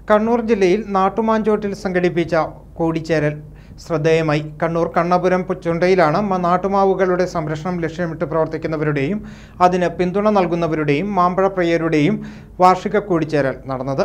കണ്ണൂർ ജില്ലയിൽ നാട്ടുമാഞ്ചോട്ടിൽ സംഘടിപ്പിച്ച കൂടിച്ചേരൽ ശ്രദ്ധേയമായി കണ്ണൂർ കണ്ണപുരം ചുണ്ടയിലാണ് മ- നാട്ടുമാവുകളുടെ സംരക്ഷണം ലക്ഷ്യമിട്ട് പ്രവർത്തിക്കുന്നവരുടെയും അതിന് പിന്തുണ നൽകുന്നവരുടെയും മാമ്പഴ പ്രിയരുടെയും വാർഷിക കൂടിച്ചേരൽ നടന്നത്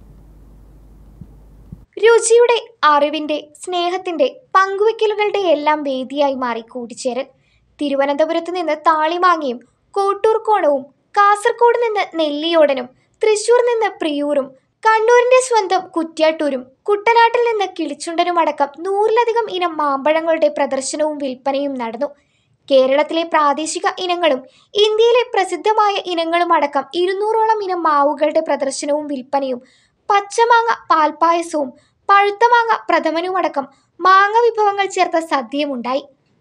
രുചിയുടെ അറിവിന്റെ സ്നേഹത്തിന്റെ പങ്കുവെക്കലുകളുടെ എല്ലാം വേദിയായി മാറി കൂടിച്ചേരൽ തിരുവനന്തപുരത്ത് നിന്ന് താളിമാങ്ങയും കോട്ടൂർ കോണവും കാസർഗോഡ് നിന്ന് നെല്ലിയോടനും തൃശൂർ നിന്ന് പ്രിയൂരും കണ്ണൂരിന്റെ സ്വന്തം കുറ്റ്യാട്ടൂരും കുട്ടനാട്ടിൽ നിന്ന് കിളിച്ചുണ്ടനുമടക്കം നൂറിലധികം ഇനം മാമ്പഴങ്ങളുടെ പ്രദർശനവും വിൽപ്പനയും നടന്നു കേരളത്തിലെ പ്രാദേശിക ഇനങ്ങളും ഇന്ത്യയിലെ പ്രസിദ്ധമായ ഇനങ്ങളും അടക്കം ഇരുന്നൂറോളം ഇനം മാവുകളുടെ പ്രദർശനവും വിൽപ്പനയും പച്ചമാങ്ങ പാൽപ്പായസവും പഴുത്ത മാങ്ങ പ്രഥമനുമടക്കം മാങ്ങ വിഭവങ്ങൾ ചേർത്ത സദ്യയുമുണ്ടായി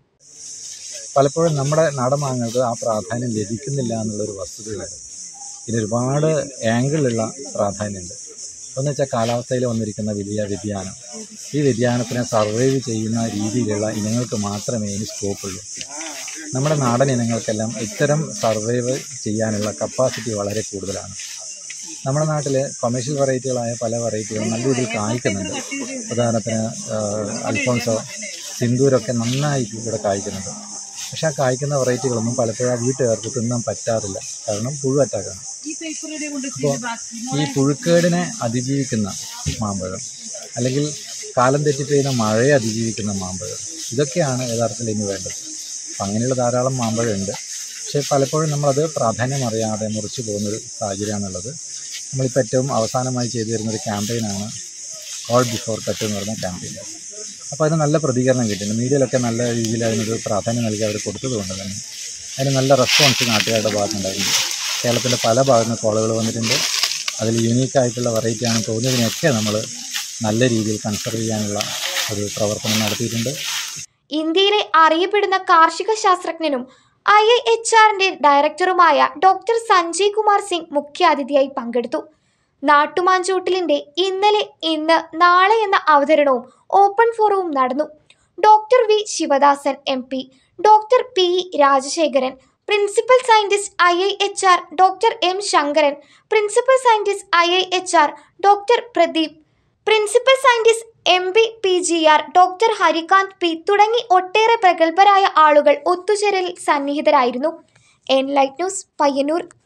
പലപ്പോഴും നമ്മുടെ നാടൻ മാങ്ങകൾക്ക് ആ പ്രാധാന്യം ലഭിക്കുന്നില്ല എന്നുള്ളൊരു വസ്തുതയുണ്ട് ഇതിന് ഒരുപാട് ആംഗിളിലുള്ള പ്രാധാന്യമുണ്ട് ഒന്ന് വെച്ചാൽ കാലാവസ്ഥയിൽ വന്നിരിക്കുന്ന വലിയ വ്യതിയാനം ഈ വ്യതിയാനത്തിനെ സർവൈവ് ചെയ്യുന്ന രീതിയിലുള്ള ഇനങ്ങൾക്ക് മാത്രമേ ഇനി സ്കോപ്പുള്ളൂ നമ്മുടെ നാടൻ ഇനങ്ങൾക്കെല്ലാം ഇത്തരം സർവൈവ് ചെയ്യാനുള്ള കപ്പാസിറ്റി വളരെ കൂടുതലാണ് നമ്മുടെ നാട്ടിൽ കൊമേഴ്ഷ്യൽ വെറൈറ്റികളായ പല വെറൈറ്റികളും നല്ല രീതിയിൽ കായ്ക്കുന്നുണ്ട് ഉദാഹരണത്തിന് ആ, അൽഫോൺസോ സിന്ദൂരൊക്കെ നന്നായി ഇവിടെ കായ്ക്കുന്നുണ്ട് പക്ഷെ ആ കായ്ക്കുന്ന വെറൈറ്റികളൊന്നും പലപ്പോഴും ആ വീട്ടുകാർക്ക് തിന്നാൻ പറ്റാറില്ല കാരണം പുഴു അറ്റാക്കാണ് അപ്പോൾ ഈ പുഴുക്കേടിനെ അതിജീവിക്കുന്ന മാമ്പഴം അല്ലെങ്കിൽ കാലം തെറ്റി പെയ്യുന്ന മഴയെ അതിജീവിക്കുന്ന മാമ്പഴം ഇതൊക്കെയാണ് യഥാർത്ഥത്തിൽ ഇനി വേണ്ടത് അപ്പം അങ്ങനെയുള്ള ധാരാളം മാമ്പഴമുണ്ട് പക്ഷേ പലപ്പോഴും നമ്മളത് പ്രാധാന്യം അറിയാതെ മുറിച്ചു പോകുന്നൊരു സാഹചര്യമാണുള്ളത് നമ്മളിപ്പോൾ ഏറ്റവും അവസാനമായി ചെയ്തു വരുന്നൊരു ക്യാമ്പയിനാണ് ഓൾ ബിഫോർ കട്ട് എന്ന് പറയുന്ന ക്യാമ്പയിൻ അപ്പോൾ അതിന് നല്ല പ്രതികരണം കിട്ടിയിട്ടുണ്ട് മീഡിയയിലൊക്കെ നല്ല രീതിയിൽ അതിനൊരു പ്രാധാന്യം നൽകി അവർ കൊടുത്തത് കൊണ്ട് തന്നെ അതിന് നല്ല റെസ്പോൺസ് നാട്ടുകാരുടെ ഭാഗത്തുണ്ടായിരുന്നു കേരളത്തിൻ്റെ പല ഭാഗത്തു നിന്ന് കോളുകൾ വന്നിട്ടുണ്ട് അതിൽ യുണീക്കായിട്ടുള്ള വെറൈറ്റിയാണ് തോന്നിയതിനൊക്കെ നമ്മൾ നല്ല രീതിയിൽ കൺസർവ് ചെയ്യാനുള്ള ഒരു പ്രവർത്തനം നടത്തിയിട്ടുണ്ട് ഇന്ത്യയിലെ അറിയപ്പെടുന്ന കാർഷിക ശാസ്ത്രജ്ഞനും ഐ ഐ എച്ച് ആറിന്റെ ഡയറക്ടറുമായ ഡോക്ടർ സഞ്ജയ് കുമാർ സിംഗ് മുഖ്യാതിഥിയായി പങ്കെടുത്തു നാട്ടുമാഞ്ചോട്ടിലിന്റെ ഇന്നലെ ഇന്ന് നാളെ എന്ന അവതരണവും ഓപ്പൺ ഫോറവും നടന്നു doctor V Sivadasan M P doctor P Rajasekharan principal scientist I I H R doctor M Sankaran principal scientist I I H R doctor Pradeep principal scientist M P P G R doctor Harikanth P തുടങ്ങി ഒട്ടേറെ പ്രഗത്ഭരായ ആളുകൾ ഒത്തുചേരലിൽ സന്നിഹിതരായിരുന്നു N light news Payyanur